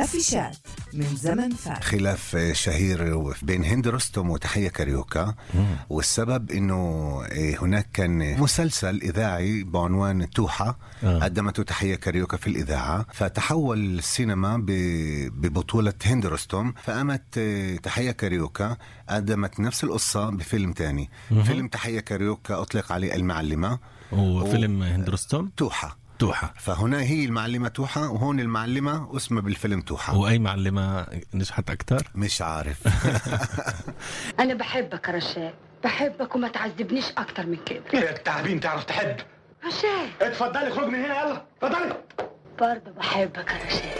أفيشات من زمن فات خلاف شهير بين هند رستم وتحية كاريوكا والسبب انه هناك كان مسلسل اذاعي بعنوان توحة آه. قدمته تحية كاريوكا في الاذاعة فتحول السينما ب- ببطولة هند رستم فقامت تحية كاريوكا قدمت نفس القصة بفيلم تاني فيلم تحية كاريوكا اطلق عليه المعلمة وفيلم هند رستم توحة توحة فهنا هي المعلمة توحة وهون المعلمة اسمها بالفيلم توحة واي معلمة نجحت اكثر مش عارف أنا بحبك يا رشاد بحبك وما تعذبنيش أكتر من كده يا التعبين تعرف تحب رشاد اتفضلي خرج من هنا يلا اتفضلي برضه بحبك يا رشاد